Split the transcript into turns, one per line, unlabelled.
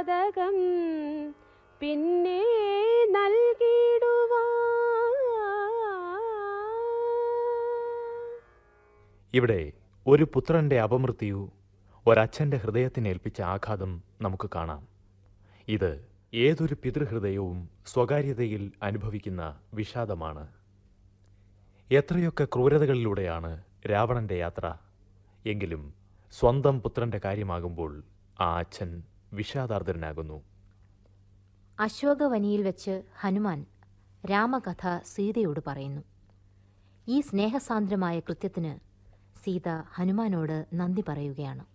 ജാതകം പിന്നെ നൽകിടുവാ
ഇവിടെ ഒരു പുത്രന്റെ അപമൃത്യു ഒരച്ഛന്റെ ഹൃദയത്തിനേൽപ്പിച്ച ആഘാതം നമുക്ക് കാണാം ഇത് ഏതൊരു പിതൃഹൃദയവും സ്വകാര്യതയിൽ അനുഭവിക്കുന്ന വിഷാദമാണ് എത്രയൊക്കെ ക്രൂരതകളിലൂടെയാണ് രാവണന്റെ യാത്ര എങ്കിലും സ്വന്തം പുത്രന്റെ കാര്യമാകുമ്പോൾ ആ അച്ഛൻ വിഷാദാർദ്രനാകുന്നു
അശോകവനിയിൽ വെച്ച് ഹനുമാൻ രാമകഥ സീതയോട് പറയുന്നു ഈ സ്നേഹസാന്ദ്രമായ കൃത്യത്തിന് സീത ഹനുമാനോട് നന്ദി പറയുകയാണ്